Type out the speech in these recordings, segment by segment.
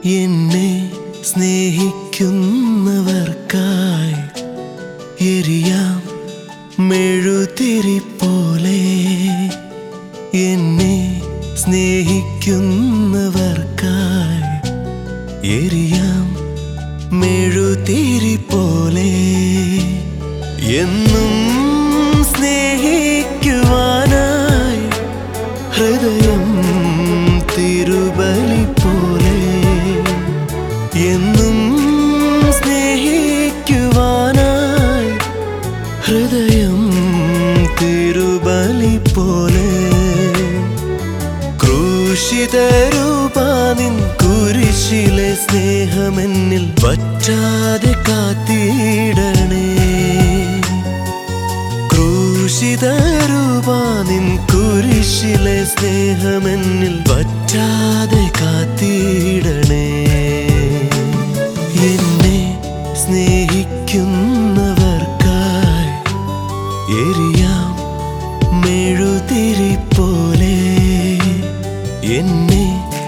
എന്നെ സ്നേഹിക്കുന്നവർക്കായി എരിയാം മെഴുതിരി പോലെ എന്നെ സ്നേഹിക്കുന്നവർക്കായി എരിയാം മെഴുതിരി പോലെ എന്നും സ്നേഹിക്കുവാനായി ഹൃദയം തിരുബലി പോലെ എന്നും സ്നേഹിക്കുവാനായി ഹൃദയം തിരുബലി പോലെ ക്രൂശിതരൂപാനിൻ കുരിശിലെ സ്നേഹമെന്നിൽ വറ്റാതെ കാത്തിടണേ ക്രൂശിതരൂപാനിൻ കുരിശിലെ സ്നേഹമെന്നിൽ വറ്റാതെ കാത്തിടണേ എന്നെ സ്നേഹിക്കുന്നവർക്കായി എരിയാം മെഴുതിരി പോലെ എന്നെ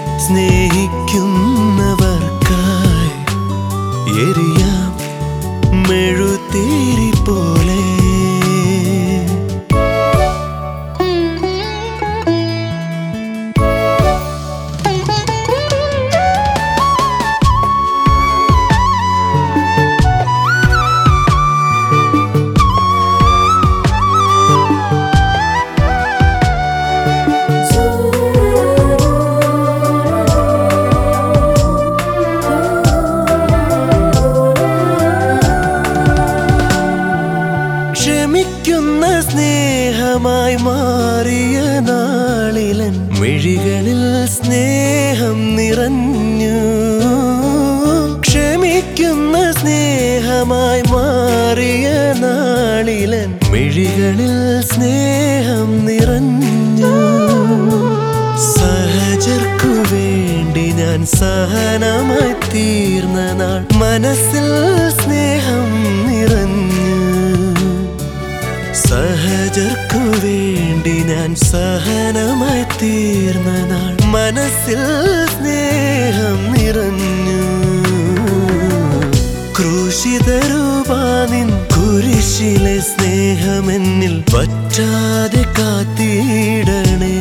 സ്നേഹിക്കുന്നവർക്കായി എരിയാം മെഴുതിരി പോലെ ക്ഷമിക്കുന്ന സ്നേഹമായി മാറിയ നാളിലൻ മിഴികളിൽ സ്നേഹം നിറഞ്ഞു ക്ഷമിക്കുന്ന സ്നേഹമായി മാറിയ നാളിലൻ മിഴികളിൽ സ്നേഹം നിറഞ്ഞു സഹജർക്കു വേണ്ടി ഞാൻ സഹനമായി തീർന്ന നാൾ മനസ്സിൽ സ്നേഹം നിറഞ്ഞു സഹജർക്കു വേണ്ടി ഞാൻ സഹനമായി തീർന്ന നാൾ മനസ്സിൽ സ്നേഹം നിറഞ്ഞു ക്രൂശിതരൂപാനിൻ കുരിശിലെ സ്നേഹമെന്നിൽ വറ്റാതെ കാത്തിടണേ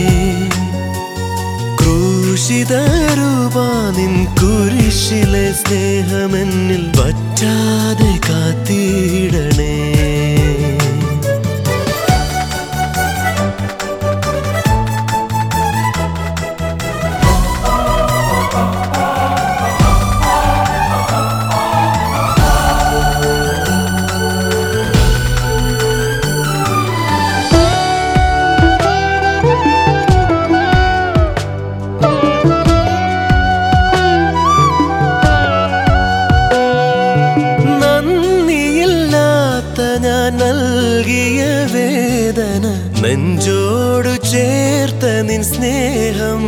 ക്രൂശിതരൂപാനിൻ കുരിശിലെ സ്നേഹമെന്നിൽ വറ്റാതെ കാത്തിടണേ നന്ദിയില്ലാത്ത ഞാൻ നൽകിയ വേദന നെഞ്ചോടു ചേർത്ത നിൻ സ്നേഹം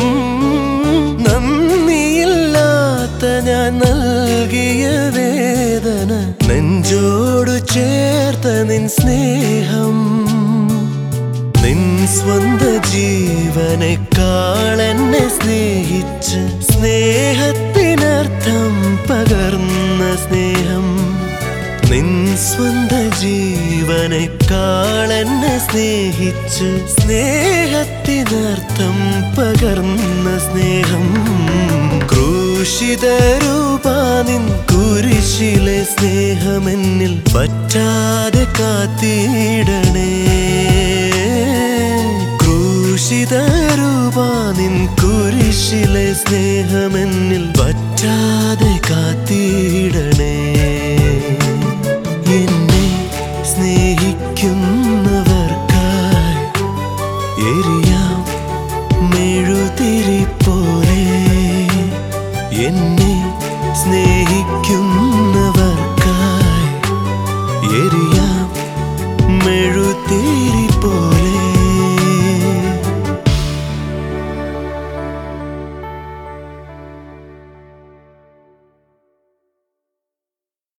നന്ദിയില്ലാത്ത ഞാൻ നൽകിയ വേദന നെഞ്ചോടു ചേർത്ത നിൻ സ്നേഹം നിൻ സ്വന്ത ജീവനേക്കാൾ എന്നെ സ്നേഹിച്ച് സ്നേഹത്തിനർത്ഥം പകർന്ന സ്നേഹം നിൻ സ്വന്ത ജീവനേക്കാൾ എന്നെ സ്നേഹിച്ച് സ്നേഹത്തിനർത്ഥം പകർന്ന സ്നേഹം ക്രൂശിതരൂപാനിൻ കുരിശിലെ സ്നേഹമെന്നിൽ പറ്റാതെ കാത്തിടണേ ക്രൂശിതരൂപാനിൻ കുരിശിലെ സ്നേഹമെന്നിൽ പറ്റാതെ കാത്തിടണേ എന്നെ സ്നേഹിക്കുന്നവർക്കായി എരിയാം മെഴുതിരി പോലെ എന്നെ സ്നേഹിക്കുന്ന